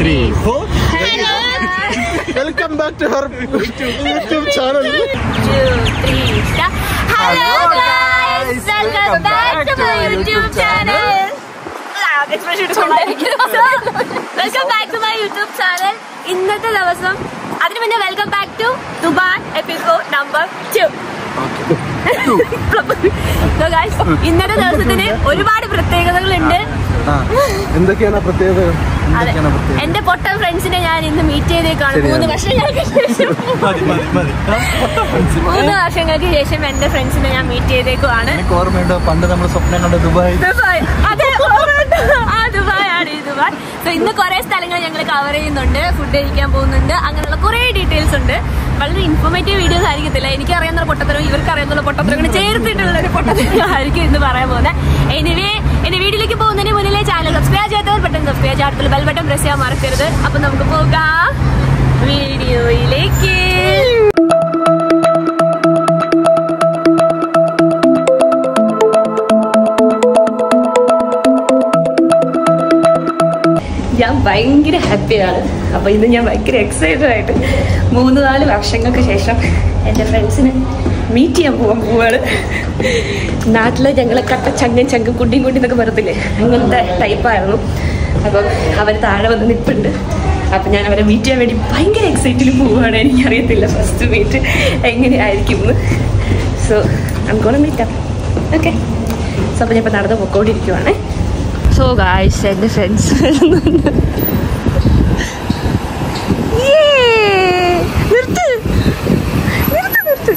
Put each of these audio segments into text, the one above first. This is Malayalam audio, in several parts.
Three four Hello. Welcome back to her YouTube channel Hello guys, welcome back to my YouTube channel. Welcome back to my YouTube channel ഇന്നത്തെ ദിവസം അതിന് മുന്നേ welcome back to Dubai episode number two ഇന്നത്തെ ദിവസത്തിന് ഒരുപാട് പ്രത്യേകതകളുണ്ട് എന്തൊക്കെയാണ് പ്രത്യേകത അതെ എന്തൊക്കെയാണ് പ്രത്യേകത എന്റെ പൊട്ട ഫ്രണ്ട്സിനെ ഞാൻ ഇന്ന് മീറ്റ് ചെയ്തേക്കാണ് ശരിയാണ്. മൂന്ന് വർഷങ്ങൾക്ക് ശേഷം മതി മതി മതി മൂന്ന് വർഷങ്ങൾക്ക് ശേഷം എന്റെ ഫ്രണ്ട്സിനെ ഞാൻ മീറ്റ് ചെയ്തേക്കുവാണ് എനിക്ക് ഓർമ്മയുണ്ടോ പണ്ട് നമ്മൾ സ്വപ്നം കണ്ട ദുബായ് ദുബായ് അതെ ഓർമ്മയുണ്ട്. ആ ദുബായ് ആണ് ഈ ദുബായ് സോ ഇന്ന് കുറെ സ്ഥലങ്ങൾ ഞങ്ങൾ കവർ ചെയ്യുന്നുണ്ട് ഫുഡ് കഴിക്കാൻ പോകുന്നുണ്ട് അങ്ങനെയുള്ള കുറെ ഡീറ്റെയിൽസ് ഉണ്ട് വളരെ ഇൻഫോർമേറ്റീവ് വീഡിയോസ് ആയിരിക്കത്തില്ല എനിക്ക് അറിയാവുന്ന പൊട്ടത്തരം ഇവർക്ക് അറിയാവുന്ന പൊട്ടത്തരം കൂടി ചേർത്തിട്ടുള്ള ഒരു പൊട്ടത്തരം ആയിരിക്കും ഇന്ന് പറയാൻ പോകുന്നത് എനിവേ എന്റെ വീട്ടിലേക്ക് പോകുന്നതിന് മുന്നിലെ ചാനൽ സബ്സ്ക്രൈബ് ചെയ്യാത്തവർ പെട്ടെന്ന് സബ്സ്ക്രൈബ് ചെയ്യാത്തുള്ള ബെൽ ബട്ടൺ പ്രസ് ചെയ്യാൻ മറക്കരുത് അപ്പൊ നമുക്ക് പോകാം വീഡിയോയിലേക്ക് ഞാൻ ഭയങ്കര ഹാപ്പിയാണ് അപ്പോൾ ഇന്ന് ഞാൻ ഭയങ്കര എക്സൈറ്റഡ് ആയിട്ട് മൂന്ന് നാല് വർഷങ്ങൾക്ക് ശേഷം എൻ്റെ ഫ്രണ്ട്സിനെ മീറ്റ് ചെയ്യാൻ പോകാൻ പോവാണ് നാട്ടിൽ ഞങ്ങളെ കട്ട ചങ്ങൻ ചങ്കും കുണ്ടിയും കുണ്ടി എന്നൊക്കെ പറയത്തില്ലേ അങ്ങനത്തെ ടൈപ്പായിരുന്നു അപ്പം അവർ താഴെ വന്ന് നിൽപ്പുണ്ട് അപ്പം ഞാൻ അവരെ മീറ്റ് ചെയ്യാൻ വേണ്ടി ഭയങ്കര എക്സൈറ്റിൽ പോവുകയാണ് എനിക്കറിയത്തില്ല ഫസ്റ്റ് മീറ്റ് എങ്ങനെയായിരിക്കും എന്ന് so I'm gonna meet up okay so അപ്പോൾ ഞാൻ ഇപ്പോൾ നടന്ന് പൊക്കോണ്ടിരിക്കുവാണേ സോ ഗായ്സ് എൻ്റെ ഫ്രണ്ട്സ് വരുന്നുണ്ട് നിർത്ത് നിർത്ത് നിർത്ത്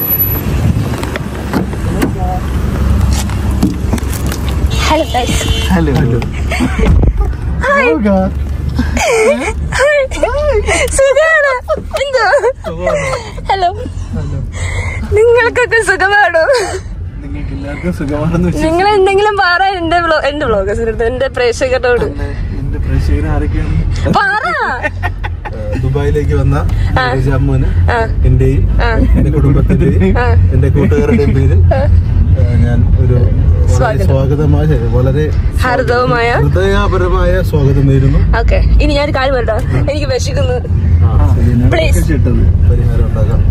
ഹലോ ഗൈസ് ഹലോ ഹലോ സുഖാണോ എന്തോ ഹലോ നിങ്ങൾക്കൊക്കെ സുഖമാണോ നിങ്ങൾക്ക് എല്ലാവർക്കും സുഖമാണെന്ന് നിങ്ങൾ എന്തെങ്കിലും പറ എന്റെ വ്ലോ- എന്റെ വ്ളോഗസിനടുത്ത് എന്റെ പ്രേക്ഷകരോട് എന്റെ പ്രേക്ഷകർ ആരൊക്കെയാണ് പറ ദുബായിലേക്ക് വന്ന ജമ്മുവിന് ആ. എന്റെയും ആ. എന്റെ കുടുംബത്തിന്റെയും ആ. എന്റെ കൂട്ടുകാരുടെയും പേരിൽ ആ, ഞാൻ ഒരു വളരെ സ്വാഗതം. സ്വാഗതമായ വളരെ ഹാർദവമായ ഹൃദയപരമായ സ്വാഗതം നേരുന്നു ഓക്കെ ഇനി ഞാൻ ഒരു കാര്യം പറയട്ടോ എനിക്ക് വിശക്കുന്നു ഇതിന് Please. പരിഹാരം ഉണ്ടാകാം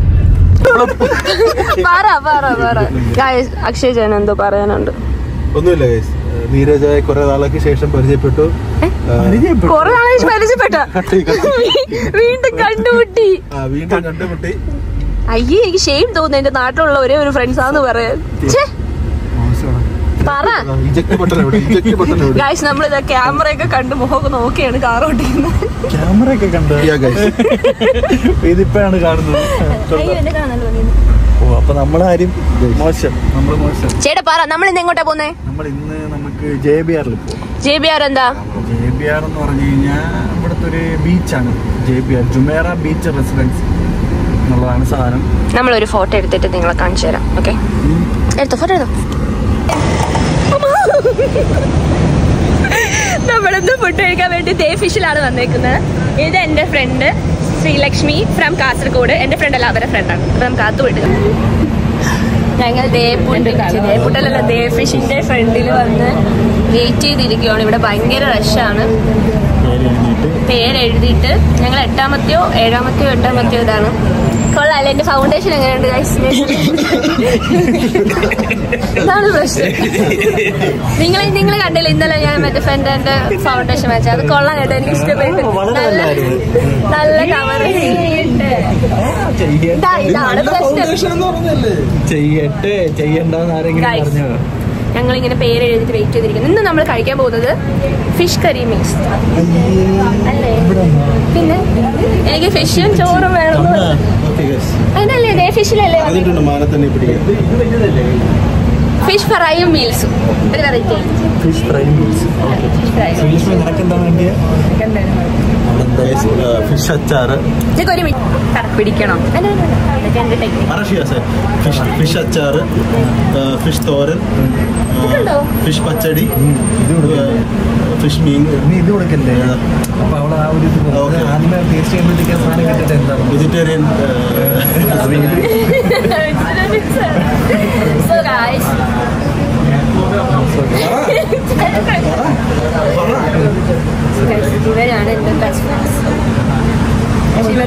പറ പറ പറ ഗായ്സ് അക്ഷയ് ചേന എന്തോ പറയാനുണ്ട് ഒന്നുമില്ല ഗൈസ് നീരജായ കുറെ നാൾക്ക് ശേഷം പരിചയപ്പെട്ടു ആ, കൊറേ നാളെ പരിചയപ്പെട്ട കട്ടി, കട്ടി. വീണ്ടും കണ്ടുമുട്ടി ആ, വീണ്ടും കണ്ടുമുട്ടി അയ്യേ എനിക്ക് ഷെയിം തോന്നുന്നു എന്റെ നാട്ടിലുള്ള ഒരേ ഒരു ഫ്രണ്ട്സ് ആന്ന് പറയാൻ ഛേ, പറ ഇജക്ട് ബട്ടൺ എവിടെ ഇജക്ട് ബട്ടൺ എവിടെ ഗായ്സ് നമ്മളിത് ക്യാമറയൊക്കെ കണ്ട് മുഖമൊക്കെ നോക്കിയാണ് കാർ ഓട്ടിക്കുന്നത് ക്യാമറ ഒക്കെ കണ്ട് Yeah, guys. ഇതിപ്പോഴാണ് കാണുന്നത് അയ്യോ എന്നെ കാണാനല്ലോ നീ. ഓ അപ്പൊ നമ്മളാരും മോശം നമ്മള് മോശം ചേട്ടാ പറ നമ്മൾ ഇന്ന് എങ്ങോട്ടാ പോന്നേ നമ്മൾ ഇന്ന് നമുക്ക് ജെ ബി ആറിൽ പോവാം ജെ ബി ആർ എന്താ ജെ ബി ആർ എന്ന് പറഞ്ഞു കഴിഞ്ഞാൽ ഇവിടുത്തെ ഒരു ബീച്ചാണ് J B R Jumeirah beach residence എന്നുള്ളതാണ് സാധനം നമ്മളൊരു ഫോട്ടോ എടുത്തിട്ട് നിങ്ങളെ കാണിച്ചു തരാം ഓക്കെ എടുത്തോ ഫോട്ടോ എടുത്തോ നമ്മളിന്ന് ഫുഡ് കഴിക്കാൻ വേണ്ടി ദേ ഫിഷിലാണ് വന്നേക്കുന്നത് ഇത് എൻ്റെ ഫ്രണ്ട് ശ്രീലക്ഷ്മി ഫ്രം കാസർഗോഡ് എൻ്റെ ഫ്രണ്ട് അല്ല അവരുടെ ഫ്രണ്ടാണ് അപ്പം നമുക്ക് അകത്ത് പോയിട്ട് ഞങ്ങൾ ദേപ്പുണ്ട് ദേപ്പുട്ടല്ല ദേ ഫിഷിന്റെ ഫ്രണ്ടിൽ വന്ന് വെയിറ്റ് ചെയ്തിരിക്കുകയാണ് ഇവിടെ ഭയങ്കര റഷാണ് പേരെഴുതിയിട്ട് ഞങ്ങൾ എട്ടാമത്തെയോ ഏഴാമത്തെയോ എട്ടാമത്തെയോ ഇതാണ് കൊള്ളാല്ലേ എന്റെ ഫൗണ്ടേഷൻ എങ്ങനെയുണ്ട് guys? ഇതാണ് പ്രശ്നം നിങ്ങൾ നിങ്ങൾ കണ്ടില്ല ഇന്നലെ ഞാൻ മറ്റേ ഫ്രണ്ട് ഫൗണ്ടേഷൻ വെച്ചത് അത് കൊള്ളാൻ കേട്ടോ എനിക്ക് ഇഷ്ടപ്പെട്ടു നല്ല നല്ല കവർ ഇതാണ് പ്രശ്നം ചെയ്യട്ടെ ചെയ്യണ്ടെന്ന് ആരെങ്കിലും Guys. പറഞ്ഞു ഞങ്ങൾ ഇങ്ങനെ പേര് എഴുതിട്ട് വെയിറ്റ് ചെയ്തിരിക്കുന്നു ഇന്ന് നമ്മൾ കഴിക്കാൻ പോകുന്നത് ഫിഷ് കറി മീൻസ് അല്ലേ പിന്നെ എനിക്ക് ഫിഷും ചോറും വേണം അതിനല്ലേ ദേ ഫിഷിലല്ലേ അതിട്ടുണ്ട് മാനത്തന്നെ പിടിക്കാൻ ഫിഷ് ഫ്രൈയും മീൽസും ഒരു variety fish fry meals fish fry fish നിനക്ക് എന്താ വേണ്ടിയ ഫിഷ് അച്ചാറ് ഇതൊക്കെ ഒരു മിനിറ്റ് പിടിക്കണം അല്ല, അല്ല, അല്ല. ഇതൊക്കെ എന്റെ ടെക്നിക്ക് ഫിഷ് ഫിഷ് അച്ചാറ് ഫിഷ് തോരൻ ഇതുണ്ടോ? ഫിഷ് പച്ചടി ഫിഷ് മീൻ നീ ഇത് കൊടുക്കണ്ടേ അപ്പൊ അവള് ആ ഒരു ഇത് കൊടുക്കും. Okay. ആദ്യമേ ടേസ്റ്റ് ചെയ്യുമ്പോഴത്തേക്ക് സാധനം കിട്ടിട്ട് എന്താണ് വെജിറ്റേറിയൻ So guys, ഇവരാണ് എൻ്റെ ബെസ്റ്റ് ഫ്രണ്ട്സ്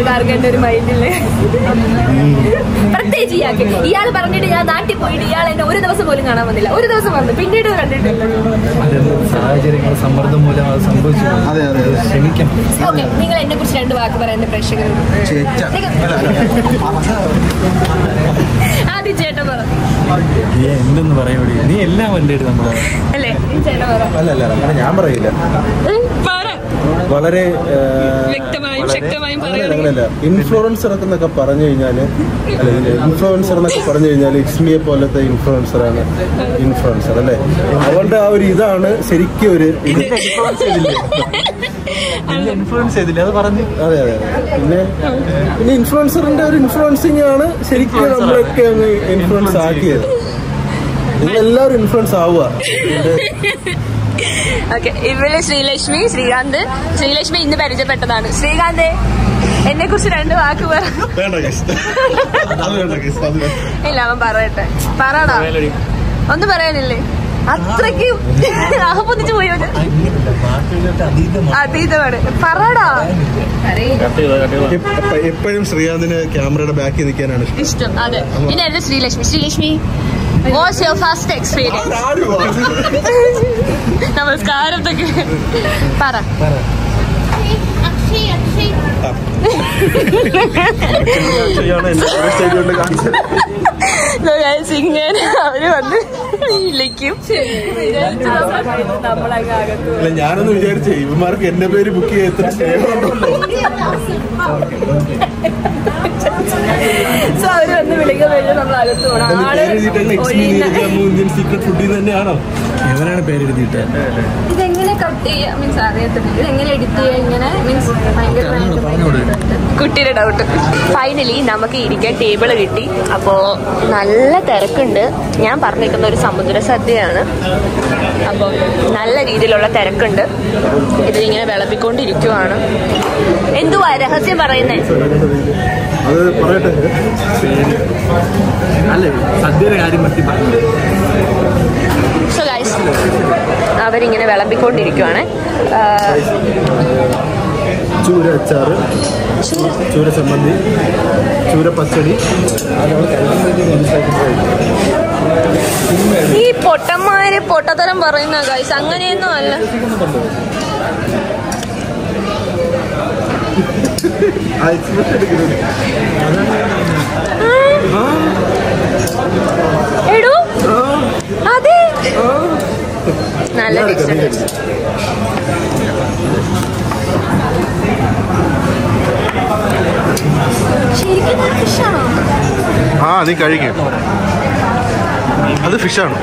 ഇവർക്ക് ആർക്കും എന്റെ ഒരു മൈൻഡില്ല പ്രത്യേകിച്ച് ഇയാൾക്ക് ഇയാൾ പറഞ്ഞിട്ട് ഞാൻ നാട്ടിൽ പോയിട്ട് ഇയാൾ എന്നെ ഒരു ദിവസം പോലും കാണാൻ വന്നില്ല ഒരു ദിവസം വന്നു പിന്നീട് കണ്ടിട്ടില്ല സാഹചര്യങ്ങൾ സമ്മർദ്ദം മൂലം അത് സംഭവിച്ചു അതെ അതെ അതെ ക്ഷമിക്കണം ഓക്കെ നിങ്ങൾ എന്നെ കുറിച്ച് രണ്ട് വാക്ക് പറയുന്ന പ്രേക്ഷകരോട് ചേച്ച ആദ്യം ചേട്ടൻ പറ നീ എന്തെന്ന് പറയൂടി നീ എല്ലാം എൻ്റെ അടുത്ത് നമ്മൾ അല്ലേ ചേട്ടൻ പറ അല്ല അല്ല അങ്ങനെ ഞാൻ പറയില്ല ഉം, പറ വളരെ ആ, വ്യക്തമായും വളരെ- ശക്തമായും അങ്ങനെയല്ല, പറയണം അങ്ങനെയല്ല ഇൻഫ്ലുവൻസർ എന്നൊക്കെ പറഞ്ഞു കഴിഞ്ഞാല് അല്ല ഇൻഫ്ലുവൻസർ എന്നൊക്കെ പറഞ്ഞു കഴിഞ്ഞാൽ ഇറ്റ്സ്മിയെ പോലത്തെ ഇൻഫ്ലുവൻസർ ആണ് ഇൻഫ്ലുവൻസർ അല്ലേ അവളുടെ ആ ഒരു ഇതാണ് ശരിക്കും ഒരു ഇത് ഇൻഫ്ലുവൻസ് ചെയ്തില്ല അത് പറഞ്ഞു അതെ അതെ അതെ. പിന്നെ പിന്നെ ഇൻഫ്ലുവൻസറിന്റെ ഒരു ഇൻഫ്ലുവൻസിങ് ആണ് ശരിക്കും നമ്മളൊക്കെ അങ്ങ് ഇൻഫ്ലുവൻസ് ആക്കിയത് നിങ്ങൾ എല്ലാവരും ഇൻഫ്ലുവൻസ് ആവുക ഓക്കെ ഇവര് ശ്രീലക്ഷ്മി ശ്രീകാന്ത് ശ്രീലക്ഷ്മി ഇന്ന് പരിചയപ്പെട്ടതാണ് ശ്രീകാന്ത് എന്നെ കുറിച്ച് രണ്ട് വാക്ക് പറ വേണ്ട guys. അത് വേണ്ട guys. അത് വേണ്ട. ഇല്ല അവൻ പറയട്ടെ പറടാ ഒന്നും പറയാനില്ലേ അത്രയ്ക്കും ആഹ്വദിച്ചു പോയോ ഞാൻ? അതീതമാണ് പറടാ എപ്പ- എപ്പോഴും ശ്രീകാന്തിന് ക്യാമറയുടെ ബാക്കിൽ നിൽക്കാനാണ് ഇഷ്ടം ഇഷ്ടം അതെ പിന്നെ എന്റെ Sreelakshmi Sreelakshmi what's your first experience നമസ്കാരത്തൊക്കെ പറ So guys, ഇങ്ങനെ അവര് വന്ന് വിളിക്കും നമ്മളങ്ങ് അകത്ത് അല്ല ഞാനൊന്ന് വിചാരിച്ചേ ഇവന്മാർക്ക് എന്റെ പേര് ബുക്ക് ചെയ്യാൻ എത്ര സ്നേഹമുണ്ടോ സോ അവര് വന്ന് വിളിക്കുമ്പോൾ നമ്മൾ അകത്ത് പോകണം അതിന്റെ ആള് പേര് എഴുതിയിട്ടങ്ങ് എക്സ്മി ഒഴിയുന്ന- നീരജാമു ഇന്ത്യൻ സീക്രട്ട് ഫുഡിൽ തന്നെയാണോ എവനാണ് പേരെഴുതിയിട്ട് ഇതെങ്ങനെ കട്ട് ചെയ്യാം മീൻസ് അറിയത്തില്ല ഇതെങ്ങനെ എഡിറ്റ് ചെയ്യാം ഇങ്ങനെ മീൻസ് ഭയങ്കര കുട്ടിയുടെ ഡൗട്ട് ഫൈനലി നമുക്ക് ഇരിക്കാൻ ടേബിൾ കിട്ടി അപ്പോൾ നല്ല തിരക്കുണ്ട് ഞാൻ പറഞ്ഞിരിക്കുന്ന ഒരു സമുദ്ര സദ്യയാണ് അപ്പോൾ നല്ല രീതിയിലുള്ള തിരക്കുണ്ട് ഇതിങ്ങനെ വിളമ്പിക്കൊണ്ടിരിക്കുവാണ് എന്തുവാ രഹസ്യം പറയുന്നേ അത് പറയട്ടെ അല്ലേ സദ്യയുടെ കാര്യം പറ്റി പറഞ്ഞു സോ ഗൈസ് അവരിങ്ങനെ വിളമ്പിക്കൊണ്ടിരിക്കുവാണ് ആ, ചൂര അച്ചാറ് ചൂര ചമ്മന്തി ചൂര പച്ചടി ഈ പൊട്ടന്മാര് പൊട്ടത്തരം പറയുന്ന ഗൈസ് അങ്ങനെയൊന്നും അല്ല ആ എക്സ്പ്രഷൻ എടുക്കുന്നത് എടോ അതെ നല്ല ഞാൻ എടുക്കാം, നീ ടേസ്റ്റ് എടുക്കാം. ശരിക്കും ഫിഷാണോ ആ നീ കഴിക്കും അത് ഫിഷാണ്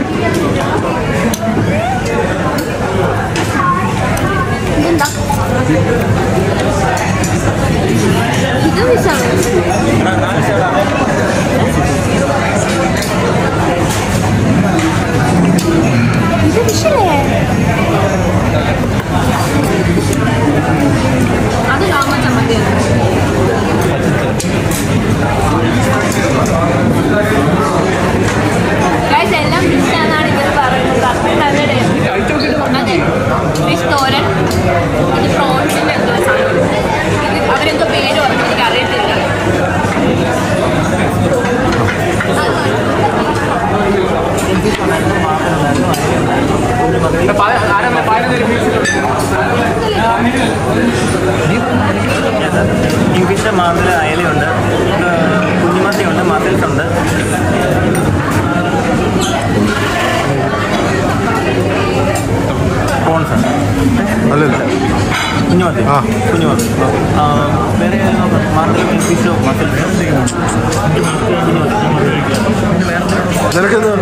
ഇതെന്താ ഇത് ഫിഷാണോ ഇത് ഫിഷല്ലേ അത് രാമ ചമ്മന്തിയാണ് Guys, എല്ലാം ഫിഷ് ആണെന്നാണ് ഇവർ പറയുന്നത് അത്രയും നല്ല ടേസ്റ്റ് അതെ ഫിഷ് തോരൻ ഇത് പ്രോൺസിന്റെ എന്തോ സാധനം ഇത് അവരെന്തോ പേര് പറഞ്ഞു എനിക്ക് അറിയത്തില്ല ഇംഗ്ലീഷ് മാന്തൽ അയലയുണ്ട് കുഞ്ഞുമത്തിയുണ്ട് മസിൽസ് ഉണ്ട് പ്രോൺസ് ഉണ്ട് അല്ലല്ല കുഞ്ഞുമത്തി ആ. കുഞ്ഞുമത്തി ആ, വേറെ മാന്തൽ ഫിഷോ മസിൽസ് നിനക്കെന്താ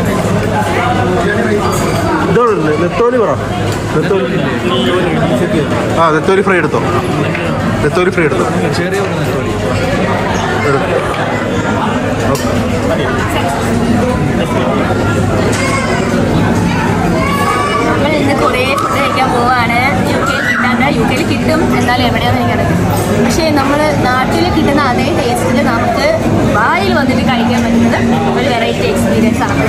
ഇതോടെ നെത്തോലി പറ നെത്തോലി ആ നെത്തോലി ഫ്രൈ എടുത്തോ നെത്തോലി ഫ്രൈ എടുത്തോ ചെറിയ ഒരു നെത്തോലി എടുത്തോ നമ്മൾ ഇന്ന് കുറേ ഫുഡ് കഴിക്കാൻ പോവാണ് യു കെയിൽ കിട്ടാണ്ട് യു കെയിൽ കിട്ടും എന്നാലും എവിടെയാണെന്ന് എനിക്കറിയാം പക്ഷേ നമ്മൾ നാട്ടിൽ കിട്ടുന്ന അതേ ടേസ്റ്റിൽ നമുക്ക് വായിൽ വന്നിട്ട് കഴിക്കാൻ പറ്റുന്നത് ഒരു വെറൈറ്റി എക്സ്പീരിയൻസ് ആണ്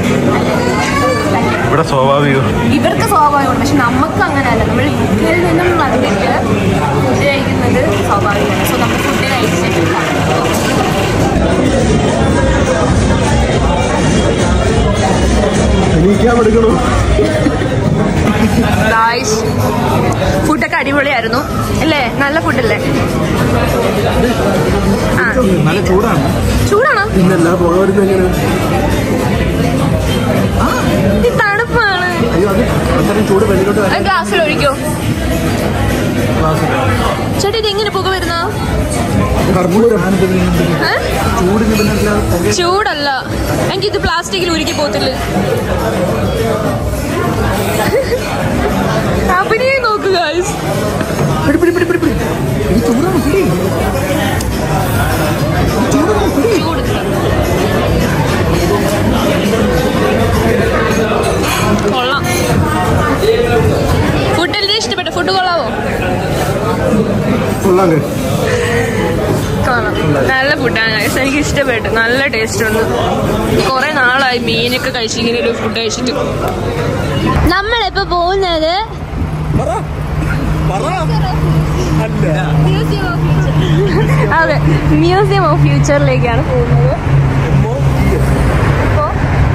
ഇവിടെ സ്വാഭാവികം ഇവർക്ക് സ്വാഭാവികമാണ് പക്ഷെ നമുക്ക് അങ്ങനെയല്ല നമ്മൾ യു കെയിൽ നിന്നും വന്നിട്ട് ഫുഡ് കഴിക്കുന്നത് സ്വാഭാവികമാണ് സോ നമ്മൾ ഫുഡ് പഠിക്കാൻ പഠിക്കണോ ഗായ്സ് ഫുഡൊക്കെ അടിപൊളിയായിരുന്നു അല്ലേ നല്ല ഫുഡല്ലേ ആ നല്ല ചൂടാണ് ചൂടാണോ പിന്നല്ല പോകരുത് എങ്ങനെ ഇത് തണുപ്പാണ് അയ്യോ അത് അത്രയും ചൂട് വെളിയിലോട്ട് അത് ഗ്ലാസ്സിൽ ഒഴിക്കോ ചേട്ടാ ഇത് എങ്ങനെ പുക വരുന്ന കർപ്പൂരം ചൂടിന് പിന്നെ അല്ലാതെ പുക ചൂടല്ല എനിക്ക് ഇത് പ്ലാസ്റ്റിക്കിൽ ഉരുക്കി പോത്തില്ല അഭിനയം നോക്ക് ഗായ്സ് പിടി പിടി പിടി പിടി പിടി ഇത് ചൂടാണ് പിടി ചൂട് കൊള്ളാം ഫുഡ് എല്ലാം ഇഷ്ടപ്പെട്ടു ഫുഡ് കൊള്ളാവോ കൊള്ളാം കേട്ടോ കൊള്ളാം നല്ല ഫുഡാണ് കഴിച്ചത് എനിക്ക് ഇഷ്ടപ്പെട്ടു നല്ല ടേസ്റ്റ് ഉണ്ട് കുറെ നാളായി മീനൊക്കെ കഴിച്ച് ഇങ്ങനെ ഒരു ഫുഡ് കഴിച്ചിട്ട് നമ്മളിപ്പോ പോകുന്നത് അതെ മ്യൂസിയം ഓഫ് ഫ്യൂച്ചറിലേക്കാണ് പോകുന്നത് ഇപ്പോ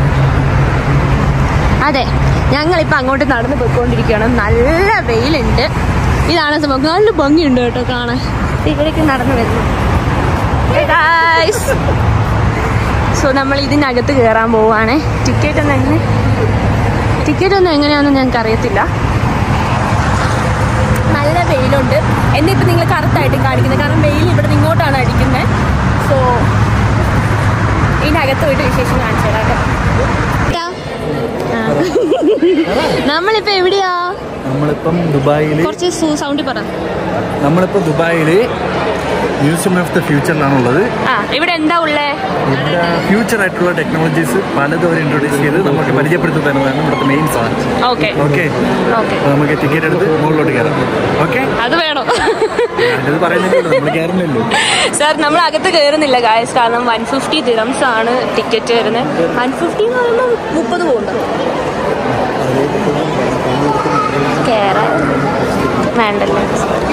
അതെ ഞങ്ങളിപ്പോൾ അങ്ങോട്ട് നടന്ന് പോയിക്കൊണ്ടിരിക്കുകയാണ് നല്ല വെയിലുണ്ട് ഇതാണ് സംഭവം നല്ല ഭംഗിയുണ്ട് കേട്ടോ കാണാൻ ഇവിടേക്ക് നടന്നു വരുന്നു സോ നമ്മൾ ഇതിനകത്ത് കയറാൻ പോവുകയാണേ ടിക്കറ്റ് ഒന്നും എങ്ങനെ ടിക്കറ്റ് ഒന്നും എങ്ങനെയാണെന്ന് ഞങ്ങൾക്ക് അറിയത്തില്ല നല്ല വെയിലുണ്ട് എന്നിപ്പോൾ നിങ്ങൾ കറുത്തായിട്ട് കാണിക്കുന്നത് കാരണം വെയിൽ ഇവിടെ നിന്ന് ഇങ്ങോട്ടാണ് അടിക്കുന്നത് സോ ഇതിനകത്ത് പോയിട്ട് വിശേഷം കാണിച്ചു തരാം കേട്ടോ. ആ. നമ്മളിപ്പോ എവിടെയാ നമ്മളിപ്പം ദുബായിൽ കുറച്ച് സൗണ്ടിൽ പറ നമ്മളിപ്പോൾ ദുബായിൽ മ്യൂസിയം ഓഫ് ദ ഫ്യൂച്ചറിലാണുള്ളത് ആ ഇവിടെ എന്താ ഉള്ളേ ഇവിടെ ഫ്യൂച്ചർ ആയിട്ടുള്ള ടെക്നോളജീസ് പലതും അവർ ഇൻട്രൊഡ്യൂസ് ചെയ്ത് നമുക്ക് പരിചയപ്പെടുത്തി തരുന്നതാണ് ഇവിടുത്തെ മെയിൻ സാധനം ഓക്കെ ഓക്കെ ഓക്കെ നമുക്ക് ടിക്കറ്റ് എടുത്ത് മുകളിലോട്ട് കയറാം ഓക്കെ അത് വേണം ഞാനിത് പറയുന്നില്ലല്ലോ നമ്മൾ കയറുന്നില്ലല്ലോ സാർ നമ്മൾ അകത്ത് കയറുന്നില്ല ഗായസ് കാരണം വൺ ഫിഫ്റ്റി ദിറംസ് ആണ് ടിക്കറ്റ് വരുന്നത് വൺ ഫിഫ്റ്റി എന്ന് പറയുമ്പോൾ മുപ്പത് പോകുന്നു കേറാൻ വേണ്ടല്ലോ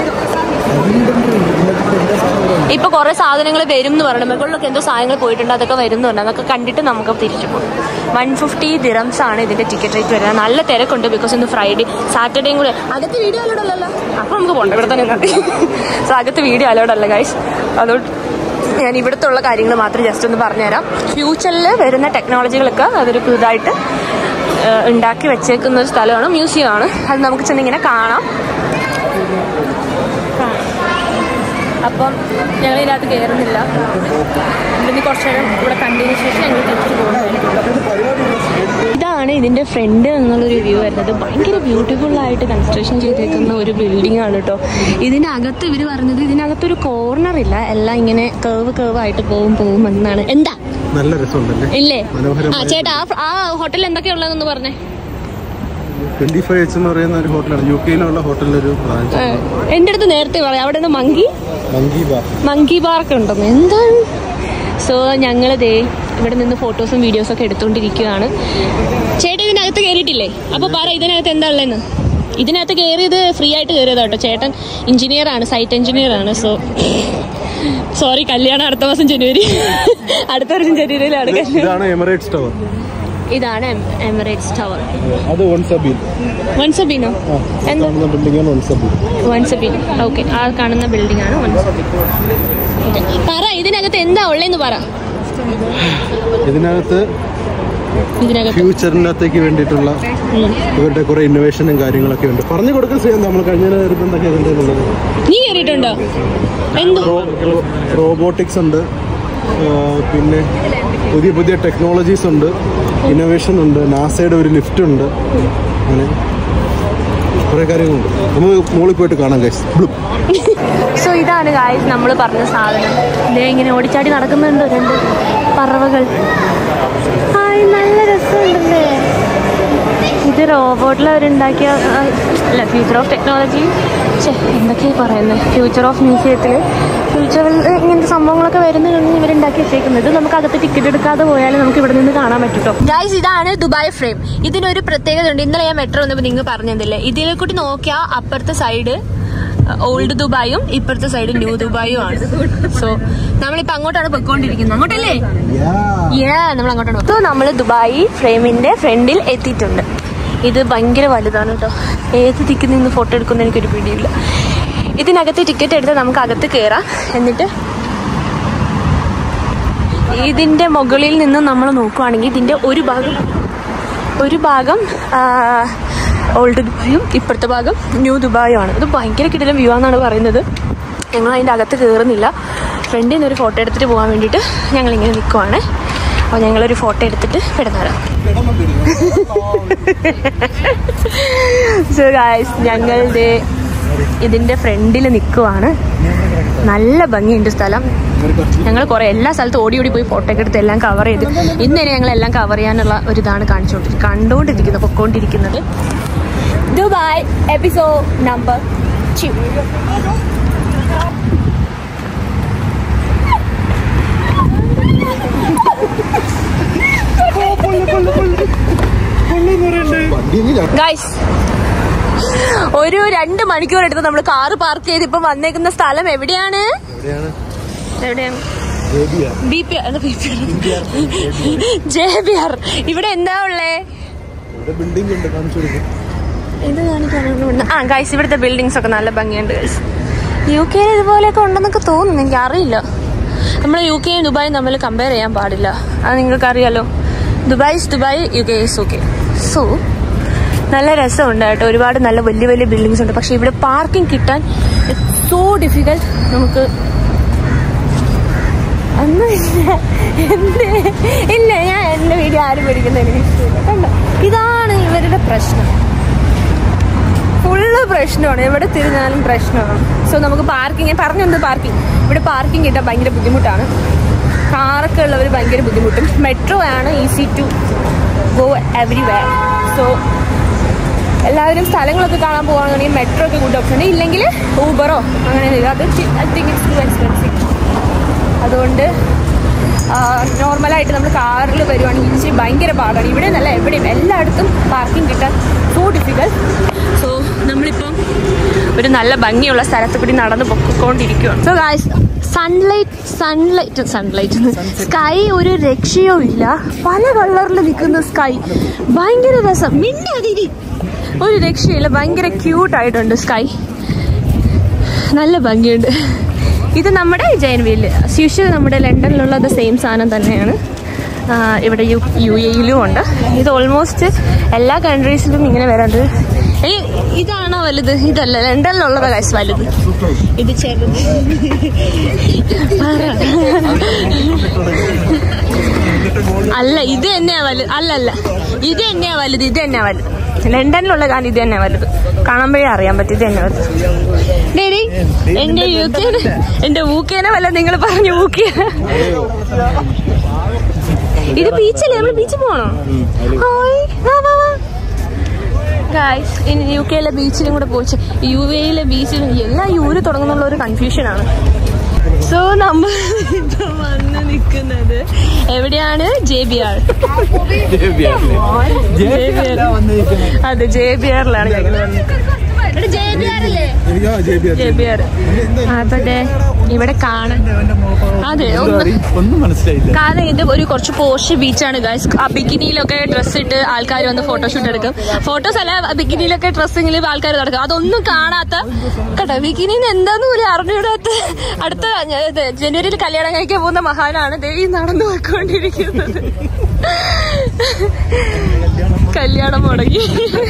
ഇപ്പൊ കുറെ സാധനങ്ങൾ വരും എന്ന് പറഞ്ഞു മുകളിലൊക്കെ എന്തോ സാധനങ്ങൾ പോയിട്ടുണ്ട് അതൊക്കെ വരും എന്ന് പറഞ്ഞു അതൊക്കെ കണ്ടിട്ട് നമുക്ക് തിരിച്ചു പോകും വൺ ഫിഫ്റ്റി ദിറംസ് ആണ് ഇതിന്റെ ടിക്കറ്റ് റേറ്റ് വരുന്നത് നല്ല തിരക്കുണ്ട് ബിക്കോസ് ഇന്ന് ഫ്രൈഡേ സാറ്റർഡേയും കൂടെ അകത്ത് വീഡിയോ അലോഡല്ലോ അപ്പൊ നമുക്ക് പോകണ്ട ഇവിടെ തന്നെ നിന്നാ മതി. സോ അകത്ത് വീഡിയോ അലോഡല്ല ഗൈസ് അതുകൊണ്ട് ഞാൻ ഇവിടുത്തെ ഉള്ള കാര്യങ്ങൾ മാത്രം ജസ്റ്റ് ഒന്ന് പറഞ്ഞുതരാം ഫ്യൂച്ചറിൽ വരുന്ന ടെക്നോളജികളൊക്കെ അതൊരു പുതുതായിട്ട് ഏഹ്, ഉണ്ടാക്കി വെച്ചേക്കുന്ന ഒരു സ്ഥലമാണ് മ്യൂസിയം ആണ് അത് നമുക്ക് ചെന്നിങ്ങനെ കാണാം അപ്പം ഞങ്ങൾ ഇതിനകത്ത് കയറുന്നില്ല ഇവിടുന്ന് കുറച്ച് നേരം ഇവിടെ കണ്ടതിന് ശേഷം ഞങ്ങൾ തിരിച്ചു പോകുന്നതായിരിക്കും ഇതാണ് ഇതിന്റെ ഫ്രണ്ട് എന്നുള്ളൊരു വ്യൂ വരുന്നത് ഭയങ്കര ബ്യൂട്ടിഫുൾ ആയിട്ട് കൺസ്ട്രക്ഷൻ ചെയ്തേക്കുന്ന ഒരു ബിൽഡിംഗ് ആണ് കേട്ടോ ഇതിന്റെ അകത്ത് ഇവർ പറഞ്ഞത് ഇതിനകത്തൊരു കോർണർ ഇല്ല എല്ലാം ഇങ്ങനെ കേവ് കേവ് ആയിട്ട് പോകും പോകും എന്നാണ് എന്താ നല്ല രസമുണ്ടല്ലേ ഇല്ലേ ആ മനോഹരമായ ചേട്ടാ ആ- ആ ഹോട്ടലിൽ എന്തൊക്കെയാ ഉള്ളതെന്ന് പറഞ്ഞേ ട്വന്റി ഫൈവ് എച്ച് എന്ന് പറയുന്ന ഒരു ഹോട്ടലാണ് യു കെയിലുള്ള ഹോട്ടലിലൊരു ബ്രാഞ്ച് ഏ, എൻ്റെ അടുത്ത് നേരത്തെ പറയാം അവിടെ നിന്ന് monkey monkey bar monkey park ഉണ്ടെന്ന് എന്താണ് സോ ഞങ്ങൾ ദേ ഇവിടെ നിന്ന് ഫോട്ടോസും വീഡിയോസും ഒക്കെ എടുത്തുകൊണ്ടിരിക്കുകയാണ് ചേട്ടൻ ഇതിനകത്ത് കയറിയിട്ടില്ലേ അപ്പോൾ പറ ഇതിനകത്ത് എന്താ ഉള്ളതെന്ന് ഇതിനകത്ത് കയറിയത് ഫ്രീ ആയിട്ട് കയറിയതാ കേട്ടോ ചേട്ടൻ എഞ്ചിനീയർ ആണ് സൈറ്റ് എഞ്ചിനീയർ ആണ് സോ സോറി കല്യാണം അടുത്ത മാസം ജനുവരി അടുത്ത വർഷം ജനുവരിയിലാണ് കല്യാണം ഇതാണ് എമിറേറ്റ്സ് ടവർ ഇതാണ് എം- എമിറേറ്റ്സ് ടവർ അത് വൺ സബീൽ വൺസബീനോ എന്താ കാണുന്ന ബിൽഡിംഗ് ആണ് വൺ സബീൽ വൺസബീൻ ഓക്കെ ആ കാണുന്ന ബിൽഡിംഗ് ആണ് വൺസബീൻ പറ ഇതിനകത്ത് എന്താ ഉള്ളതെന്ന് പറ ഇതിനകത്ത് ഇതിനകത്ത് ഫ്യൂച്ചറിനകത്തേക്ക് വേണ്ടിയിട്ടുള്ള ഉം. ഇവരുടെ കുറെ ഇന്നോവേഷനും കാര്യങ്ങളൊക്കെ ഉണ്ട് പറഞ്ഞു കൊടുക്കാൻ ചെയ്യാം നമ്മൾ കഴിഞ്ഞ നേരത്തെ എന്തൊക്കെയാ കണ്ടതെന്നുള്ളത് നീ കയറിയിട്ടുണ്ടോ എന്തോ റോബോട്ടിക്സ് ഉണ്ട് ആ, പിന്നെ പുതിയ പുതിയ ടെക്നോളജീസ് ഉണ്ട് ഇന്നോവേഷൻ ഉണ്ട് നാസയുടെ ഒരു ലിഫ്റ്റ് ഉണ്ട് അങ്ങനെ കുറെ കാര്യങ്ങളുണ്ട് നമുക്ക് മുകളിൽ പോയിട്ട് കാണാം ഗൈസ് സോ ഇതാണ് ഗായ്സ് നമ്മൾ പറഞ്ഞ സാധനം ഇതേ ഇങ്ങനെ ഓടിച്ചാടി നടക്കുന്നുണ്ട് രണ്ട് പറവകൾ ഹായ് നല്ല രസമുണ്ടല്ലേ ഇത് റോബോട്ടിൽ അവരുണ്ടാക്കിയ ആ, അല്ല ഫ്യൂച്ചർ ഓഫ് ടെക്നോളജി ഛേ എന്തൊക്കെയാ പറയുന്നത് ഫ്യൂച്ചർ ഓഫ് മ്യൂസിയത്തിൽ ഫ്യൂച്ചറിൽ ഇങ്ങനത്തെ സംഭവങ്ങളൊക്കെ വരുന്നുണ്ടെന്ന് ഇവരുണ്ടാക്കി വെച്ചേക്കുന്നത് ഇത് നമുക്ക് അകത്ത് ടിക്കറ്റ് എടുക്കാതെ പോയാലും നമുക്ക് ഇവിടെ നിന്ന് കാണാൻ പറ്റുട്ടോ ഗൈസ് ഇതാണ് ദുബായ് ഫ്രെയിം ഇതിനൊരു പ്രത്യേകത ഉണ്ട് ഇന്നലെ ഞാൻ മെട്രോ വന്നപ്പോൾ നിങ്ങൾ പറഞ്ഞതല്ലേ ഇതിലെ കൂടി നോക്കിയാൽ അപ്പുറത്തെ സൈഡ് ഓൾഡ് ദുബായും ഇപ്പുറത്തെ സൈഡ് ന്യൂ ദുബായും ആണ് സോ നമ്മളിപ്പോ അങ്ങോട്ടാണ് പൊയ്ക്കൊണ്ടിരിക്കുന്നത് അങ്ങോട്ടല്ലേ യാ നമ്മൾ അങ്ങോട്ടാണ് സോ നമ്മൾ ദുബായി ഫ്രെയിമിന്റെ ഫ്രണ്ടിൽ എത്തിയിട്ടുണ്ട് ഇത് ഭയങ്കര വലുതാണ് കേട്ടോ ഏത് ദിക്കിൽ നിന്ന് ഫോട്ടോ എടുക്കുന്ന എനിക്കൊരു പിടിയില്ല ഇതിനകത്ത് ടിക്കറ്റ് എടുത്ത് നമുക്ക് അകത്ത് കയറാം എന്നിട്ട് ഇതിന്റെ മുകളിൽ നിന്ന് നമ്മൾ നോക്കുവാണെങ്കിൽ ഇതിന്റെ ഒരു ഭാഗം ഒരു ഭാഗം ഓൾഡ് ദുബായും ഇപ്പുറത്തെ ഭാഗം ന്യൂ ദുബായും ആണ് ഇത് ഭയങ്കര കിടലം വ്യൂ ആണെന്നാണ് പറയുന്നത് ഞങ്ങൾ അതിൻ്റെ അകത്ത് കയറുന്നില്ല ഫ്രണ്ടിൽ നിന്ന് ഒരു ഫോട്ടോ എടുത്തിട്ട് പോകാൻ വേണ്ടിയിട്ട് ഞങ്ങളിങ്ങനെ നിൽക്കുവാണ് അപ്പോൾ ഞങ്ങളൊരു ഫോട്ടോ എടുത്തിട്ട് വിടുന്നവരാം സോ ഗായ്സ് ഞങ്ങളുടെ ഇതിൻ്റെ ഫ്രണ്ടിൽ നിൽക്കുവാണ് നല്ല ഭംഗിയുണ്ട് സ്ഥലം ഞങ്ങൾ കുറെ എല്ലാ സ്ഥലത്തും ഓടി ഓടി പോയി ഫോട്ടോ ഒക്കെ എടുത്ത് എല്ലാം കവർ ചെയ്ത് ഇന്ന് തന്നെ ഞങ്ങൾ എല്ലാം കവർ ചെയ്യാനുള്ള ഒരു ഇതാണ് കാണിച്ചുകൊണ്ടിരിക്കുന്നത് കണ്ടുകൊണ്ടിരിക്കുന്നത് പൊക്കോണ്ടിരിക്കുന്നത് Dubai episode number two guys ഒരു രണ്ട് മണിക്കൂർ എടുത്ത് നമ്മൾ കാറ് പാർക്ക് ചെയ്ത് ഇപ്പം വന്നേക്കുന്ന സ്ഥലം എവിടെയാണ് എവിടെയാണ് എവിടെയാണ് ജേബിയ ബി പി അല്ല B P J B R ഇവിടെ എന്താ ഉള്ളേ ഇവിടെ ബിൽഡിംഗ് ഉണ്ട് കാണിച്ചു കൊടുക്കും ഇത് കാണിക്കാനുണ്ട് ആ ഗൈസ് ഇവിടുത്തെ ബിൽഡിങ്സ് ഒക്കെ നല്ല ഭംഗിയുണ്ട് ഗൈസ് യു കെയിൽ ഇതുപോലെയൊക്കെ ഉണ്ടെന്നൊക്കെ തോന്നുന്നു എനിക്ക് അറിയില്ല നമ്മൾ യു കെയും ദുബായും തമ്മിൽ കമ്പയർ ചെയ്യാൻ പാടില്ല അത് നിങ്ങൾക്ക് അറിയാലോ Dubai is Dubai U K is okay so നല്ല രസമുണ്ട് കേട്ടോ ഒരുപാട് നല്ല വലിയ വലിയ ബിൽഡിങ്സ് ഉണ്ട് പക്ഷെ ഇവിടെ പാർക്കിംഗ് കിട്ടാൻ സോ ഡിഫിക്കൽട്ട് നമുക്ക് ഒന്നുമില്ല എന്ത് ഇല്ല ഞാൻ എൻ്റെ വീഡിയോ ആരും പിടിക്കുന്നത് എനിക്ക് ഇഷ്ടമില്ല കണ്ടോ ഇതാണ് ഇവരുടെ പ്രശ്നം ഫുള്ള് പ്രശ്നമാണ് എവിടെ തിരിഞ്ഞാലും പ്രശ്നമാണ് സോ നമുക്ക് പാർക്കിംഗ് ഞാൻ പറഞ്ഞെന്ത് പാർക്കിംഗ് ഇവിടെ പാർക്കിംഗ് കിട്ടാൻ ഭയങ്കര ബുദ്ധിമുട്ടാണ് കാറൊക്കെ ഉള്ളവർ ഭയങ്കര ബുദ്ധിമുട്ടും മെട്രോ ആണ് easy to go everywhere so എല്ലാവരും സ്ഥലങ്ങളൊക്കെ കാണാൻ പോകുകയാണെങ്കിൽ മെട്രോ ഒക്കെ ഗുഡ് ഓപ്ഷൻ ഇല്ലെങ്കിൽ ഊബറോ അങ്ങനെ എന്തെങ്കിലും അത് I think it's too expensive അതുകൊണ്ട് നോർമലായിട്ട് നമ്മൾ കാറിൽ വരുവാണെങ്കിൽ ഇച്ചിരി ഭയങ്കര പാടാണ് ഇവിടെ നല്ല എവിടെയും എല്ലായിടത്തും പാർക്കിംഗ് കിട്ടാൻ സോ ഡിഫിക്കൽട്ട് സോ നമ്മളിപ്പം ഒരു നല്ല ഭംഗിയുള്ള സ്ഥലത്ത് കൂടി നടന്ന് പൊക്കൊണ്ടിരിക്കുകയാണ് so guys sunlight sunlight sunlight sky ഒരു രക്ഷയോ ഇല്ല പല കളറിൽ നിൽക്കുന്ന സ്കൈ ഭയങ്കര രസം മിണ്ടാതിരി ഒരു രക്ഷയില്ല ഭയങ്കര ക്യൂട്ടായിട്ടുണ്ട് സ്കൈ നല്ല ഭംഗിയുണ്ട് ഇത് നമ്മുടെ ജൈൻ വീല് സ്യൂഷ്വൽ നമ്മുടെ ലണ്ടനിലുള്ളത് സെയിം സാധനം തന്നെയാണ് ആ, ഇവിടെ യു യു എയിലും ഉണ്ട് ഇത് ഓൾമോസ്റ്റ് എല്ലാ കൺട്രീസിലും ഇങ്ങനെ വരാറ് ഏ ഇതാണോ വലുത് ഇതല്ല ലണ്ടനിലുള്ളത് കാശ് വലുത് ഇത് ചെറുത് അല്ല ഇത് തന്നെയാ വലുത് അല്ല അല്ല ഇത് തന്നെയാ വലുത് ഇത് തന്നെയാ വലുത് ലണ്ടനിലുള്ള കാരണം ഇത് തന്നെയാ വലുത് കാണുമ്പോഴേ അറിയാൻ പറ്റും ഇത് തന്നെ വലുത് ഡേഡി എന്റെ യു കെനെ എന്റെ ഊക്കേനെ വല്ല നിങ്ങൾ പറഞ്ഞു ഊക്കിയ ഇത് ബീച്ചല്ലേ നമ്മൾ ബീച്ചിൽ പോണോ ഹായ് വാ വാ വാ ഗായ്സ് ഇനി യു കെയിലെ ബീച്ചിലും കൂടെ പോയിച്ച് യു എയിലെ ബീച്ചിലും എല്ലാം യൂര് തുടങ്ങുന്നുള്ള ഒരു കൺഫ്യൂഷനാണ് സോ നമ്മൾ ഇപ്പൊ വന്ന് നിൽക്കുന്നത് എവിടെയാണ് ജെ ബി ആർ അതെ ജെ ബി ആറിലാണ് ഞങ്ങൾ വന്നത് ജെ ബി ആറല്ലേ എനിക്ക് ആ ജേബിയ ജെ ബി ആർ അതെ ഇവിടെ കാണാൻ അതെ ഒന്ന് ഒന്നും മനസ്സിലായില്ല കാരണം ഇത് ഒരു കുറച്ച് പോഷ് ബീച്ചാണ് ഗൈസ് ആ ബിക്കിനിയിലൊക്കെ ഡ്രസ്സ് ഇട്ട് ആൾക്കാർ വന്ന് ഫോട്ടോഷൂട്ട് എടുക്കും ഫോട്ടോസ് അല്ല ബിക്കിനിയിലൊക്കെ ഡ്രസ്സിങ്ങിൽ ആൾക്കാർ നടക്കും അതൊന്നും കാണാത്ത കേട്ടോ ബിക്കിനിന്ന് എന്താന്ന് പോലും അറിഞ്ഞൂടാത്ത അടുത്ത ഇത് ജനുവരിയിൽ കല്യാണം കഴിക്കാൻ പോകുന്ന മഹാനാണ് ദേ ഈ നടന്നു പോയിക്കൊണ്ടിരിക്കുന്നത് കല്യാണം മുടങ്ങി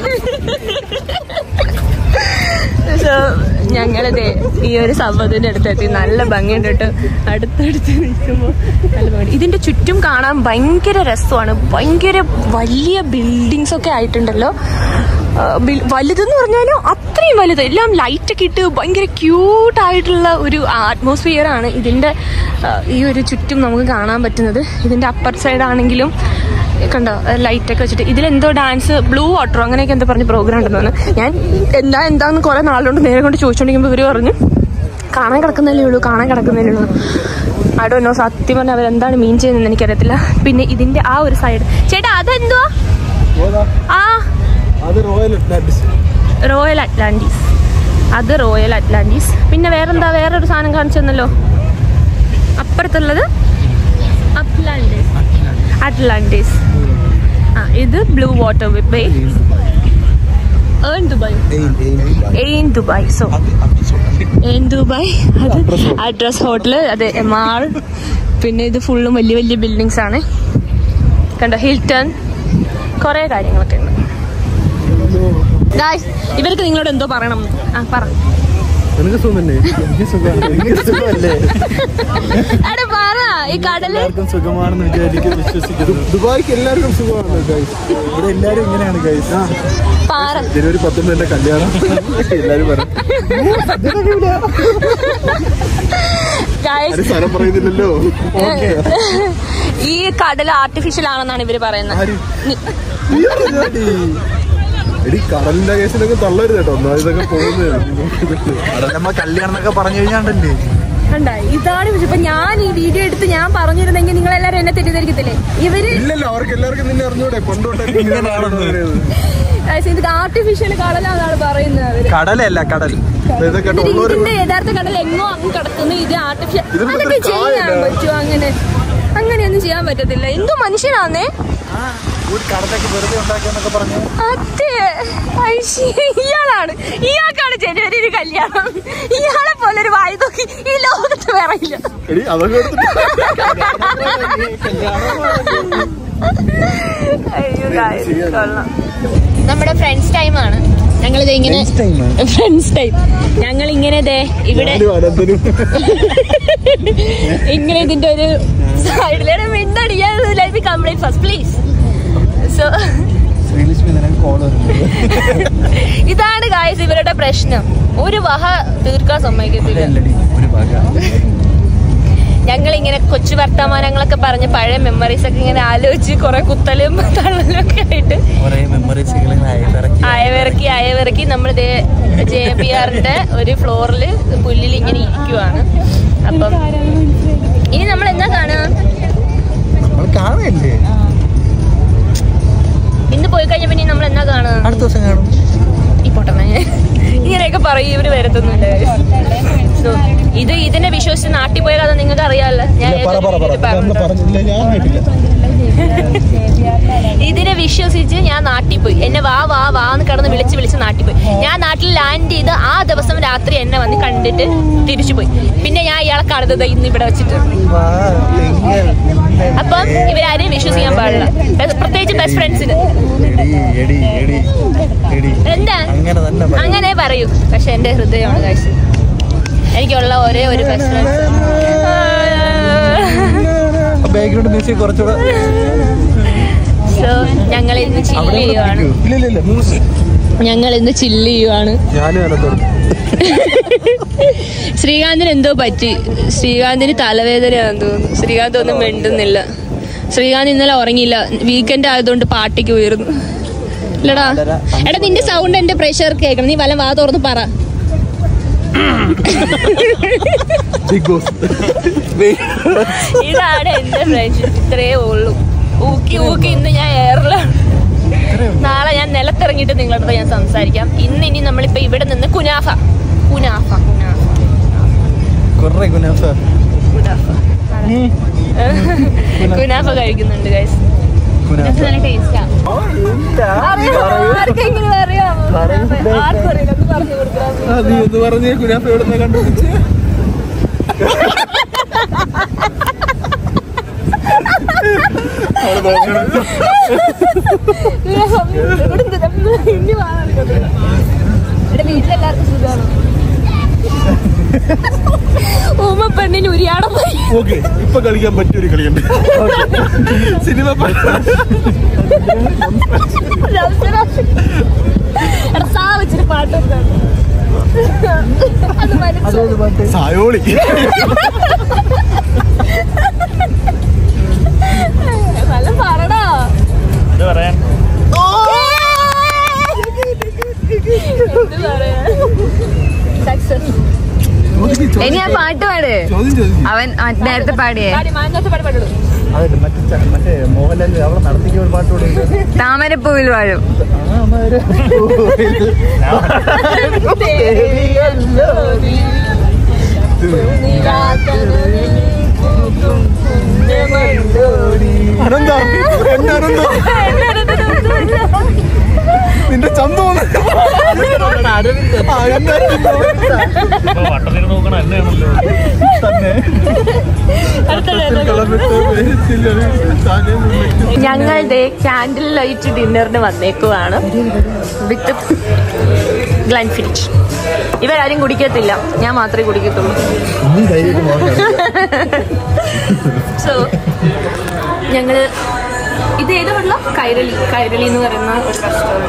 So, ഞങ്ങളിതേ ഈ ഒരു സംഭവത്തിന്റെ അടുത്തെത്തി നല്ല ഭംഗിയുണ്ട് കേട്ടോ അടുത്തടുത്ത് നിൽക്കുമ്പോൾ നല്ല ഭംഗി ഇതിന്റെ ചുറ്റും കാണാൻ ഭയങ്കര രസമാണ് ഭയങ്കര വലിയ ബിൽഡിങ്സ് ഒക്കെ ആയിട്ടുണ്ടല്ലോ ആ, ബിൽ- വലുതെന്ന് പറഞ്ഞാലും അത്രയും വലുത് എല്ലാം ലൈറ്റ് ഒക്കെ ഇട്ട് ഭയങ്കര ക്യൂട്ട് ആയിട്ടുള്ള ഒരു ആറ്റ്മോസ്ഫിയർ ആണ് ഇതിന്റെ ആ, ഈ ഒരു ചുറ്റും നമുക്ക് കാണാൻ പറ്റുന്നത് ഇതിന്റെ അപ്പർ സൈഡ് ആണെങ്കിലും കണ്ടോ ലൈറ്റ് ഒക്കെ വെച്ചിട്ട് ഇതിലെന്തോ ഡാൻസ് ബ്ലൂ വാട്ടറോ അങ്ങനെയൊക്കെ എന്തോ പറഞ്ഞ് പ്രോഗ്രാം ഉണ്ടെന്ന് തോന്നുന്നു ഞാൻ എന്താ എന്താന്ന് കുറെ നാളുകൊണ്ട് നേരെ കൊണ്ട് ചോദിച്ചോണ്ടിരിക്കുമ്പോൾ ഇവര് പറഞ്ഞു കാണാൻ കിടക്കുന്നല്ലേ ഉള്ളൂ കാണാൻ കിടക്കുന്നല്ലേ ഉള്ളൂ ആടോ നോ സത്യം പറഞ്ഞാൽ അവരെന്താണ് മീൻ ചെയ്യുന്നതെന്ന് എനിക്കറിയത്തില്ല പിന്നെ ഇതിന്റെ ആ ഒരു സൈഡ് ചേട്ടാ അതെന്തുവാ ആ അത് റോയൽ അറ്റ്ലാന്റിസ് റോയൽ അറ്റ്ലാന്റിസ് അത് റോയൽ അറ്റ്ലാന്റിസ് പിന്നെ വേറെന്താ വേറൊരു സാധനം കാണിച്ചു തന്നല്ലോ അപ്പുറത്തുള്ളത് അറ്റ്ലാന്റിസ് അറ്റ്ലാന്റിസ് ആ ഇത് blue water bay Ain Dubai Ain Dubai so Ain Dubai അത് അഡ്രസ് ഹോട്ടല് അതെ എം ആർ പിന്നെ ഇത് ഫുള്ളും വലിയ വലിയ ബിൽഡിങ്സ് ആണ് കണ്ടോ ഹിൽട്ടൺ കുറേ കാര്യങ്ങളൊക്കെ ഉണ്ട് Guys, ഇവർക്ക് നിങ്ങളോട് എന്തോ പറയണം ആ പറ നിനക്ക് സുഖം തന്നെ എനിക്ക് സുഖമാണ് എനിക്ക് സുഖമല്ലേ എടാ പറ ഈ കടല് എല്ലാവർക്കും സുഖമാണെന്ന് വിചാരിക്കുന്നു വിശ്വസിക്കുന്നു ദുബായ്ക്ക് എല്ലാവർക്കും സുഖമാണ് ഗൈസ് ഇവിടെ എല്ലാരും ഇങ്ങനെയാണ് ഗൈസ് പാറ ജനുവരി പത്തൊമ്പതിന്റെ കല്യാണം എല്ലാരും പറയും Guys, ആരും സ്ഥലം പറയുന്നില്ലല്ലോ ഓക്കെ ഈ കടൽ ആർട്ടിഫിഷ്യൽ ആണെന്നാണ് ഇവര് പറയുന്നത് ആര്? നി- എടി കടലിന്റെ കേസിലൊക്കെ തള്ളരുത് കേട്ടോ ഒന്നാമത് ഇതൊക്കെ പോകുന്നത് അവിടെ നമ്മ കല്യാണം എന്നൊക്കെ പറഞ്ഞു കഴിഞ്ഞാണ്ടല്ലേ കണ്ട ഇതാണ് വിഷയം. ഇപ്പൊ ഞാൻ ഈ വീഡിയോ എടുത്ത് ഞാൻ പറഞ്ഞിരുന്നെങ്കിൽ നിങ്ങൾ എല്ലാരും എന്നെ തെറ്റിദ്ധരിക്കത്തില്ലേ ഇവര് ഇല്ലല്ലോ അവർക്ക് എല്ലാവർക്കും നിന്നെ അറിഞ്ഞൂടെ പണ്ടോട്ടൊക്കെ ഇങ്ങനെയാണെന്ന്. Guys, ഇത് ആർട്ടിഫിഷ്യൽ കടലാണെന്നാണ് പറയുന്നത് അവര് കടലല്ല കടൽ ഇതൊക്കെ എന്നിട്ട് ഉള്ളവര് ഇതിന്റെ യഥാർത്ഥ കടൽ എങ്ങോ അങ്ങ് കിടക്കുന്നു ഇത് ആർട്ടിഫിഷ്യൽ ഇതിപ്പോ അതൊക്കെ ഇത്ര ചെയ്യാൻ കായല്ല. പറ്റുമോ അങ്ങനെ അങ്ങനെയൊന്നും ചെയ്യാൻ പറ്റത്തില്ല എന്തോ മനുഷ്യനാന്നേ ഒരു കടലൊക്കെ വെറുതെ ഉണ്ടാക്കിയെന്നൊക്കെ പറഞ്ഞു അതെ ഐശ്ശി, ഇയാളാണ് ഇയാൾക്കാണ് ജനുവരി കല്യാണം ഇയാളെ പോലെ ഒരു വായു നോക്കി ഈ ലോകത്ത് വേറെ ഇല്ല എടി അതൊക്കെ എടുത്തിട്ട് അയ്യോ guys, കൊള്ളാം. നമ്മുടെ ഫ്രണ്ട്സ് ടൈം ആണ് ഞങ്ങൾ ഇങ്ങനെ ഫ്രണ്ട്സ് ടൈം ഞങ്ങൾ ഇങ്ങനെ ദേ ഇവിടെ ഞാനും അനന്തനും ഇങ്ങനെ ഇതിന്റെ ഒരു സൈഡിലെ മിണ്ടടിയാ let me complete first please so Sreelakshmi നിനക്ക് കോൾ വരുന്നത് ഇതാണ് ഗായ്സ് ഇവരുടെ പ്രശ്നം ഒരു വഹ തീർക്കാൻ സമ്മതിക്കത്തില്ല അല്ലടി ഒരു ഭാഗം ഞങ്ങൾ ഇങ്ങനെ കൊച്ചു വർത്തമാനങ്ങളൊക്കെ പറഞ്ഞ് പഴയ മെമ്മറീസ് ഒക്കെ ഇങ്ങനെ ആലോചിച്ച് കുറെ കുത്തലും തള്ളലും ഒക്കെ ആയിട്ട് കുറെ മെമ്മറീസുകൾ ഇറക്കി അയവിറക്കി അയവിറക്കി നമ്മൾ ജെ ബി ആറിന്റെ ഒരു ഫ്ലോറിൽ പുല്ലിൽ ഇങ്ങനെ ഇരിക്കുവാണ് അപ്പം ഇനി നമ്മൾ എന്താ കാണുക നമ്മൾ കാണുകയല്ലേ ഇന്ന് പോയി കഴിഞ്ഞ പിന്നെ നമ്മൾ എന്താ കാണുക അടുത്ത ദിവസം കാണും ഈ പൊട്ടമ്മ ഇങ്ങനെയൊക്കെ പറയും ഇവര് വരത്തൊന്നുമില്ല So, ഇത് ഇതിനെ വിശ്വസിച്ച് നാട്ടിൽ പോയ കഥ നിങ്ങൾക്ക് അറിയാമല്ലോ ഞാൻ പറ പറ പറ ഏതൊരു നമ്മൾ പറഞ്ഞിട്ടുണ്ടോ? പറഞ്ഞില്ല ഞാൻ കേട്ടില്ല ഇതിനെ വിശ്വസിച്ച് ഞാൻ നാട്ടിൽ പോയി എന്നെ വാ വാ വാ എന്ന് കിടന്ന് വിളിച്ച് വിളിച്ച് നാട്ടിൽ പോയി ഞാൻ നാട്ടിൽ ലാൻഡ് ചെയ്ത് ആ ദിവസം രാത്രി എന്നെ വന്ന് കണ്ടിട്ട് തിരിച്ചു പോയി പിന്നെ ഞാൻ ഇയാളെ കാണുന്നത് ഇന്ന് ഇവിടെ വെച്ചിട്ട് അപ്പം ഇവരാരെയും വിശ്വസിക്കാൻ പാടില്ല ബെ- പ്രത്യേകിച്ച് ബെസ്റ്റ് ഫ്രണ്ട്സിന് എടി എടി എടി എന്താ അങ്ങനെ തന്നെ പറ. അങ്ങനെ പറയൂ പക്ഷെ എന്റെ ഹൃദയമാണ് കാഴ്ച എനിക്കുള്ള ഒരേ ഒരു ബെസ്റ്റ് ഫ്രണ്ട്സ് ബാക്ക്ഗ്രൗണ്ട് മ്യൂസിക് കുറച്ചുകൂടെ സോ ഞങ്ങൾ ഇന്ന് ചില്ല് അവിടെ ചെയ്യുവാണ് ഇല്ല ഇല്ല ഇല്ല മ്യൂസിക് ഞങ്ങൾ ഇന്ന് ചില്ല് ചെയ്യുവാണ് ഞാനും അനന്തനും ശ്രീകാന്തിന് എന്തോ പറ്റി ശ്രീകാന്തിന് തലവേദനയാണെന്ന് തോന്നുന്നു ശ്രീകാന്ത് ഒന്നും മിണ്ടുന്നില്ല ശ്രീകാന്ത് ഇന്നലെ ഉറങ്ങിയില്ല വീക്കെൻഡ് ആയതുകൊണ്ട് പാർട്ടിക്ക് പോയിരുന്നു ഇല്ലടാ എടാ നിന്റെ സൗണ്ട് എന്റെ പ്രഷർ കേൾക്കണം നീ വല്ല വാ തുറന്ന് പറ ബിഗ് ബോസ് ഇതാണ് എന്റെ ഫ്രണ്ട്ഷിപ്പ് ഇത്രേ ഉള്ളൂ ഊക്കി ഊക്കി ഇന്ന് ഞാൻ എയറിലാണ് നാളെ ഞാൻ നിലത്തിറങ്ങിയിട്ട് നിങ്ങളുടെ അടുത്ത് ഞാൻ സംസാരിക്കാം ഇന്ന് ഇനി നമ്മളിപ്പോ ഇവിടെ നിന്ന് കുനാഫ കുനാഫ കുനാഫ കുറെ കുനാഫ കുനാഫ കുനാഫ കഴിക്കുന്നുണ്ട് ഗൈസ് കുനാഫ നല്ല ടേസ്റ്റാ ആർക്കെങ്കിലും അറിയാമോ ആർക്കും അറിയില്ല ഒന്ന് പറഞ്ഞു കൊടുക്കണം നീ എന്ന് പറഞ്ഞ കുനാഫ എവിടെ കണ്ടുപിടിച്ച് വീട്ടിലെല്ലാവർക്കും സുഖമാണ് ഉമ്മ പെണ്ണിന് ഉരിയാടം പോയി ഓക്കെ ഇപ്പൊ കളിക്കാൻ പറ്റിയൊരു കളിയുണ്ട് സിനിമ എടാ സാ വെച്ചിട്ട് പാട്ട് കൊടുക്കാം. അത് മനസ്സിലായി സായോളി നല്ല പറടാ എന്താ പറയാൻ എന്ത് പറയാ സക്സസ് ഇനി ആ പാട്ട് പാട് ചോദ്യം ചോദിക്കും അവൻ ആ നേരത്തെ പാടിയേ പാടി മാനത്തെ പാടി പാടുള്ളൂ അതെ മറ്റേ ച- മറ്റേ മോഹൻലാൽ അവിടെ നടത്തിക്കുന്ന ഒരു പാട്ടോട് താമരപ്പൂവിൽ വാഴും ആ വട്ടത്തിൽ നോക്കണ എന്നെയാണല്ലോ തന്നെ ഞങ്ങളുടെ ക്യാൻഡിൽ ലൈറ്റ് ഡിന്നറിന് വന്നേക്കുവാണ് വിത്ത് ഗ്ലൻഫിറ്റ് ഇവരാരും കുടിക്കത്തില്ല ഞാൻ മാത്രമേ കുടിക്കത്തുള്ളൂ സോ ഞങ്ങള് ഇത് ഏത് വെള്ളം കൈരളി കൈരളി എന്ന് പറയുന്ന ഒരു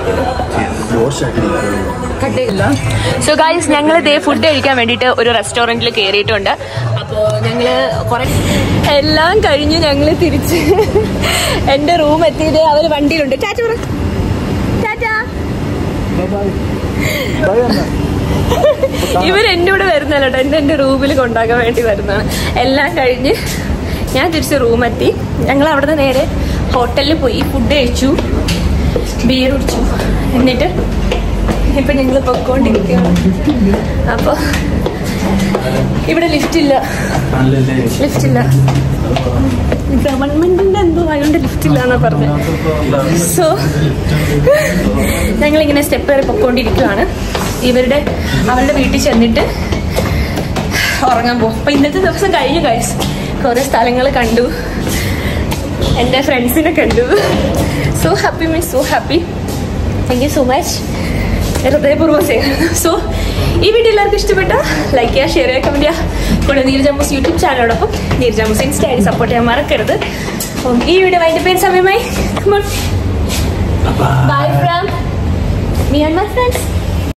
റെസ്റ്റോറൻറ്റ് സോ ഗൈസ് ഞങ്ങൾ ഇതേ ഫുഡ് കഴിക്കാൻ വേണ്ടിയിട്ട് ഒരു റെസ്റ്റോറൻറ്റിൽ കയറിയിട്ടുണ്ട് അപ്പോൾ ഞങ്ങൾ കുറെ എല്ലാം കഴിഞ്ഞ് ഞങ്ങൾ തിരിച്ച് എൻ്റെ റൂം എത്തിയത് അവർ വണ്ടിയിലുണ്ട് ടാറ്റ പറ ടാറ്റ ഇവർ എൻ്റെ കൂടെ വരുന്നല്ല കേട്ടോ എന്നെ എൻ്റെ റൂമിൽ കൊണ്ടാക്കാൻ വേണ്ടി വരുന്നതാണ് എല്ലാം കഴിഞ്ഞ് ഞാൻ തിരിച്ച് റൂം എത്തി ഞങ്ങൾ അവിടുന്ന് നേരെ ഹോട്ടലിൽ പോയി ഫുഡ് കഴിച്ചു ബിയർ കുടിച്ചു എന്നിട്ട് ഇപ്പൊ ഞങ്ങൾ പൊക്കോണ്ടിരിക്കുകയാണ് അപ്പൊ ഇവിടെ ലിഫ്റ്റ് ഇല്ല ലിഫ്റ്റ് ഇല്ല ഗവൺമെന്റിന്റെ എന്തോ ആയതുകൊണ്ട് ലിഫ്റ്റ് ഇല്ല എന്നാ പറഞ്ഞത് സോ ഞങ്ങളിങ്ങനെ സ്റ്റെപ്പ് കയറി പൊക്കോണ്ടിരിക്കുകയാണ് ഇവരുടെ അവരുടെ വീട്ടിൽ ചെന്നിട്ട് ഉറങ്ങാൻ പോകും അപ്പൊ ഇന്നത്തെ ദിവസം കഴിഞ്ഞു കഴിച്ചു കുറെ സ്ഥലങ്ങൾ കണ്ടു എൻ്റെ ഫ്രണ്ട്സിനെ കണ്ടു so happy means so happy thank you so much ഹൃദയപൂർവ്വം ചെയ്യുന്നു സോ ഈ വീഡിയോ എല്ലാവർക്കും ഇഷ്ടപ്പെട്ട ലൈക്ക് ചെയ്യുക ഷെയർ ചെയ്യുക കമൻറ്റ് ചെയ്യുക കൂടെ നീരജാമൂസ് യൂട്യൂബ് ചാനലോടൊപ്പം നീരജാമൂസ് ഇൻസ്റ്റ ഐ ഡി സപ്പോർട്ട് ചെയ്യാൻ മറക്കരുത് അപ്പം ഈ വീഡിയോ അതിൻ്റെ പേര് സമയമായി bye from me and my friends